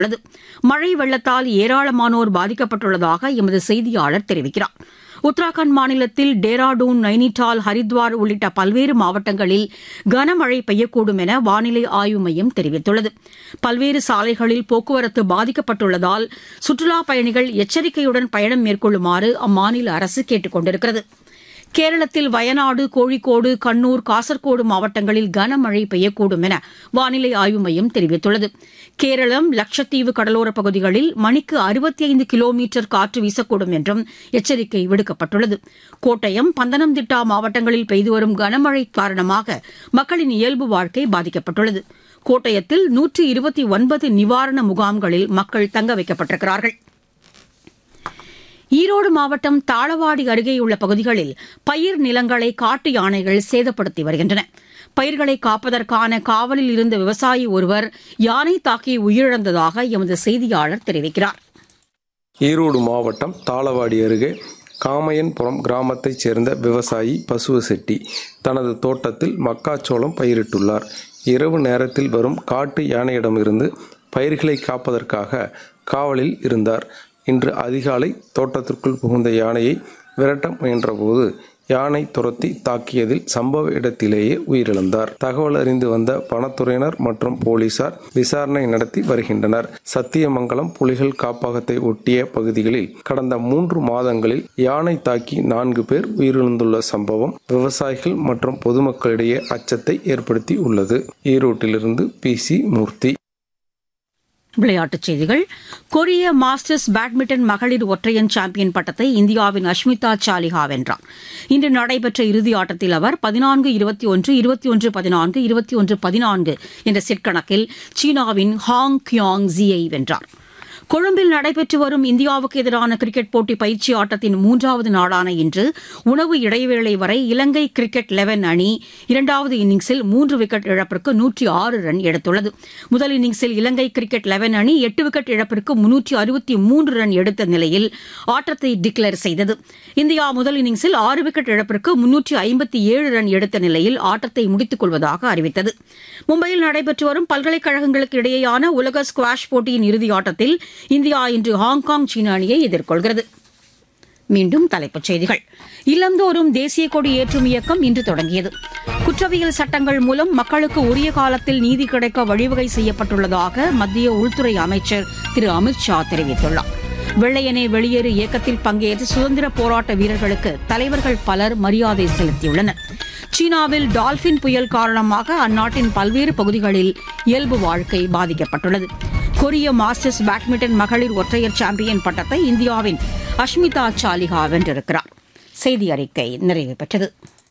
உள்ளது மழை வெள்ளத்தால் ஏராளமானோர் பாதிக்கப்பட்டுள்ளதாக எமது செய்தியாளர் தெரிவிக்கிறார் உத்தராகண்ட் மாநிலத்தில் டேராடூன் நைனிடால் ஹரித்வார் உள்ளிட்ட பல்வேறு மாவட்டங்களில் கனமழை பெய்யக்கூடும் என வானிலை ஆய்வு மையம் தெரிவித்துள்ளது பல்வேறு சாலைகளில் போக்குவரத்து பாதிக்கப்பட்டுள்ளதால் சுற்றுலாப் பயணிகள் எச்சரிக்கையுடன் பயணம் மேற்கொள்ளுமாறு அம்மாநில அரசு கேட்டுக் கொண்டிருக்கிறது கேரளத்தில் வயநாடு கோழிக்கோடு கண்ணூர் காசர்கோடு மாவட்டங்களில் கனமழை பெய்யக்கூடும் என வானிலை ஆய்வு மையம் தெரிவித்துள்ளது கேரளம் லட்சத்தீவு கடலோரப் பகுதிகளில் மணிக்கு அறுபத்தி ஐந்து கிலோமீட்டர் காற்று வீசக்கூடும் என்றும் எச்சரிக்கை விடுக்கப்பட்டுள்ளது கோட்டயம் பந்தனம்திட்டா மாவட்டங்களில் பெய்து வரும் கனமழை காரணமாக மக்களின் இயல்பு வாழ்க்கை பாதிக்கப்பட்டுள்ளது கோட்டயத்தில் நூற்று இருபத்தி ஒன்பது நிவாரண முகாம்களில் மக்கள் தங்க வைக்கப்பட்டிருக்கிறார்கள் ஈரோடு மாவட்டம் தாளவாடி அருகேயுள்ள பகுதிகளில் பயிர் நிலங்களை காட்டு யானைகள் சேதப்படுத்தி வருகின்றன பயிர்களை காப்பதற்கான காவலில் இருந்த விவசாயி ஒருவர் யானை தாக்கி உயிரிழந்ததாக எமது செய்தியாளர் தெரிவிக்கிறார் ஈரோடு மாவட்டம் தாளவாடி அருகே காமையன்புரம் கிராமத்தைச் சேர்ந்த விவசாயி பசுவ செட்டி தனது தோட்டத்தில் மக்காச்சோளம் பயிரிட்டுள்ளார் இரவு நேரத்தில் வரும் காட்டு யானையிடமிருந்து பயிர்களை காப்பதற்காக காவலில் இருந்தார் இன்று அதிகாலை தோட்டத்திற்குள் புகுந்த யானையை விரட்ட முயன்றபோது யானை துரத்தி தாக்கியதில் சம்பவ இடத்திலேயே உயிரிழந்தார் தகவல் அறிந்து வந்த வனத்துறையினர் மற்றும் போலீசார் விசாரணை நடத்தி வருகின்றனர் சத்தியமங்கலம் புலிகள் காப்பகத்தை ஒட்டிய பகுதிகளில் கடந்த மூன்று மாதங்களில் யானை தாக்கி நான்கு பேர் உயிரிழந்துள்ள சம்பவம் விவசாயிகள் மற்றும் பொதுமக்களிடையே அச்சத்தை ஏற்படுத்தி உள்ளது ஈரோட்டிலிருந்து பி சி மூர்த்தி விளையாட்டுச் செய்திகள் கொரிய மாஸ்டர்ஸ் பேட்மிண்டன் மகளிர் ஒற்றையன் சாம்பியன் பட்டத்தை இந்தியாவின் அஷ்மிதா சாலிஹா வென்றார் இன்று நடைபெற்ற இறுதி ஆட்டத்தில் அவர் பதினான்கு இருபத்தி ஒன்று இருபத்தி ஒன்று பதினான்கு இருபத்தி ஒன்று பதினான்கு என்ற செட் கணக்கில் சீனாவின் ஹாங் கியாங் ஜியை வென்றார் கொழும்பில் நடைபெற்று வரும் இந்தியாவுக்கு எதிரான கிரிக்கெட் போட்டி பயிற்சி ஆட்டத்தின் மூன்றாவது நாளான இன்று உணவு இடைவேளை வரை இலங்கை கிரிக்கெட் லெவன் அணி இரண்டாவது இன்னிங்ஸில் மூன்று விக்கெட் இழப்பிற்கு நூற்றி ஆறு ரன் எடுத்துள்ளது முதல் இன்னிங்ஸில் இலங்கை கிரிக்கெட் லெவன் அணி எட்டு விக்கெட் இழப்பிற்கு முன்னூற்றி அறுபத்தி மூன்று ரன் எடுத்த நிலையில் ஆட்டத்தை டிக்ளேர் செய்தது இந்தியா முதல் இன்னிங்ஸில் ஆறு விக்கெட் இழப்பிற்கு முன்னூற்றி ஐம்பத்தி ஏழு ரன் எடுத்த நிலையில் ஆட்டத்தை முடித்துக் கொள்வதாக அறிவித்தது மும்பையில் நடைபெற்று வரும் பல்கலைக்கழகங்களுக்கு இடையேயான உலக ஸ்குவாஷ் போட்டியின் இறுதி ஆட்டத்தில் இந்தியா இன்று ஹாங்காங் சீன அணியை எதிர்கொள்கிறது மீண்டும் தலைப்புச் செய்திகள் இல்லந்தோறும் தேசிய கொடி ஏற்றும் இயக்கம் இன்று தொடங்கியது குற்றவியல் சட்டங்கள் மூலம் மக்களுக்கு உரிய காலத்தில் நீதி கிடைக்க வழிவகை செய்யப்பட்டுள்ளதாக மத்திய உள்துறை அமைச்சர் திரு அமித் ஷா தெரிவித்துள்ளார் வெள்ளையனே வெளியேறு இயக்கத்தில் பங்கேற்ற சுதந்திர போராட்ட வீரர்களுக்கு தலைவர்கள் பலர் மரியாதை செலுத்தியுள்ளனர் சீனாவில் டால்பின் புயல் காரணமாக அந்நாட்டின் பல்வேறு பகுதிகளில் இயல்பு வாழ்க்கை பாதிக்கப்பட்டுள்ளது கொரிய மாஸ்டர்ஸ் பேட்மிண்டன் மகளிர் ஒற்றையர் சாம்பியன் பட்டத்தை இந்தியாவின் அஷ்மிதா சாலிஹா வென்றிருக்கிறார் செய்தி அறிக்கை நிறைவு பெற்றது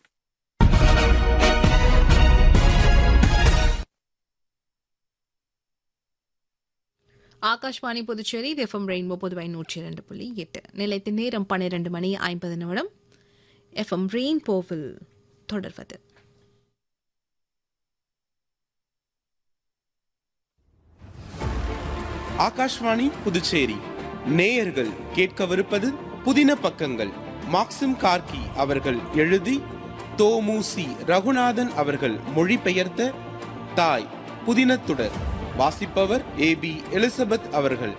ஆகாஷ்வாணி புதுச்சேரி எஃப்எம் ரெயின்போ புதுவை நூற்றி இரண்டு புள்ளி எட்டு நிலையத்தின் நேரம் பன்னிரண்டு மணி ஐம்பது நிமிடம் எஃப்எம் ரெயின்போவில் தொடர்வது ஆகாஷ்வாணி புதுச்சேரி நேயர்கள் கேட்கவிருப்பது புதின பக்கங்கள் மாக்சிம் கார்கி அவர்கள் எழுதி தோமுசி ரகுநாதன் அவர்கள் மொழிபெயர்த்த தாய் புதினத்துடர் வாசிப்பவர் ஏ பி எலிசபெத் அவர்கள்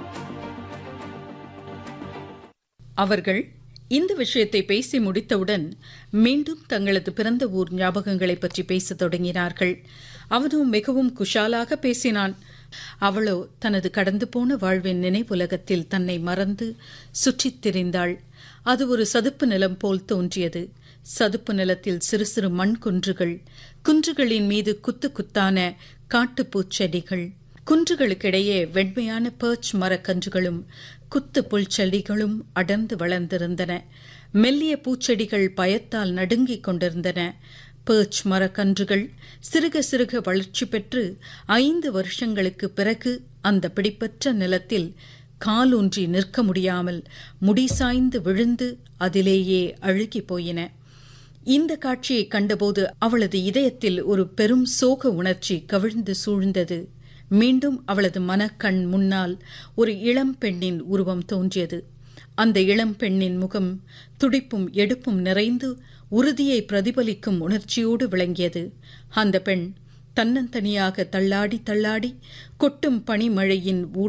அவர்கள் இந்த விஷயத்தை பேசி முடித்தவுடன் மீண்டும் தங்களது பிறந்த ஊர் ஞாபகங்களை பற்றி பேசத் தொடங்கினார்கள் அவனோ மிகவும் குஷாலாக பேசினான் அவளோ தனது கடந்து போன வாழ்வின் நினைவுலகத்தில் தன்னை மறந்து சுற்றித் திரிந்தாள் அது ஒரு சதுப்பு நிலம் போல் தோன்றியது சதுப்பு நிலத்தில் சிறு சிறு மண் குன்றுகள் குன்றுகளின் மீது குத்து குத்தான காட்டுப்பூச்செடிகள் குன்றுகளுக்கிடையே வெண்மையான பேர்ச் மரக்கன்றுகளும் குத்து புல்செடிகளும் அடர்ந்து வளர்ந்திருந்தன மெல்லிய பூச்செடிகள் பயத்தால் நடுங்கிக் கொண்டிருந்தன பேர்ச் மரக்கன்றுகள் சிறுக சிறுக வளர்ச்சி பெற்று ஐந்து வருஷங்களுக்கு பிறகு அந்த பிடிப்பற்ற நிலத்தில் காலூன்றி நிற்க முடியாமல் முடிசாய்ந்து விழுந்து அதிலேயே அழுகி போயின இந்த காட்சியை கண்டபோது அவளது இதயத்தில் ஒரு பெரும் சோக உணர்ச்சி கவிழ்ந்து சூழ்ந்தது மீண்டும் அவளது மனக்கண் முன்னால் ஒரு இளம் பெண்ணின் உருவம் தோன்றியது அந்த இளம் பெண்ணின் முகம் துடிப்பும் எடுப்பும் நிறைந்து உறுதியை பிரதிபலிக்கும் உணர்ச்சியோடு விளங்கியது அந்த பெண் தன்னந்தனியாக தள்ளாடி தள்ளாடி கொட்டும் பனிமழையின்